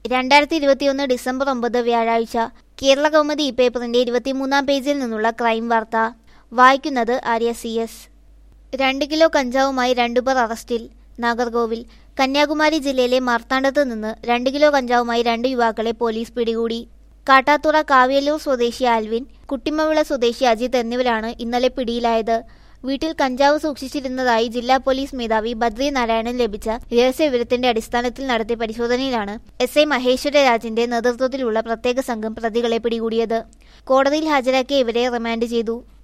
രണ്ടായിരത്തി ഇരുപത്തിയൊന്ന് ഡിസംബർ ഒമ്പത് വ്യാഴാഴ്ച കേരള കൗമുദി ഈ പേപ്പറിന്റെ ഇരുപത്തിമൂന്നാം പേജിൽ നിന്നുള്ള ക്രൈം വാർത്ത വായിക്കുന്നത് ആര്യ സി എസ് രണ്ട് കിലോ കഞ്ചാവുമായി രണ്ടുപേർ അറസ്റ്റിൽ നാഗർകോവിൽ കന്യാകുമാരി ജില്ലയിലെ മാർത്താണ്ഡത്ത് നിന്ന് രണ്ട് കിലോ കഞ്ചാവുമായി രണ്ട് യുവാക്കളെ പോലീസ് പിടികൂടി കാട്ടാത്തുറ കാവ്യല്ലൂർ സ്വദേശി ആൽവിൻ കുട്ടിമവിള സ്വദേശി അജിത് എന്നിവരാണ് ഇന്നലെ പിടിയിലായത് വീട്ടിൽ കഞ്ചാവ് സൂക്ഷിച്ചിരുന്നതായി ജില്ലാ പോലീസ് മേധാവി ബദ്രി നാരായണൻ ലഭിച്ച രഹസ്യവിവരത്തിന്റെ അടിസ്ഥാനത്തിൽ നടത്തിയ പരിശോധനയിലാണ് എസ് ഐ മഹേശ്വര രാജിന്റെ നേതൃത്വത്തിലുള്ള പ്രത്യേക സംഘം പ്രതികളെ പിടികൂടിയത് കോടതിയിൽ ഹാജരാക്കിയ ഇവരെ റിമാൻഡ് ചെയ്തു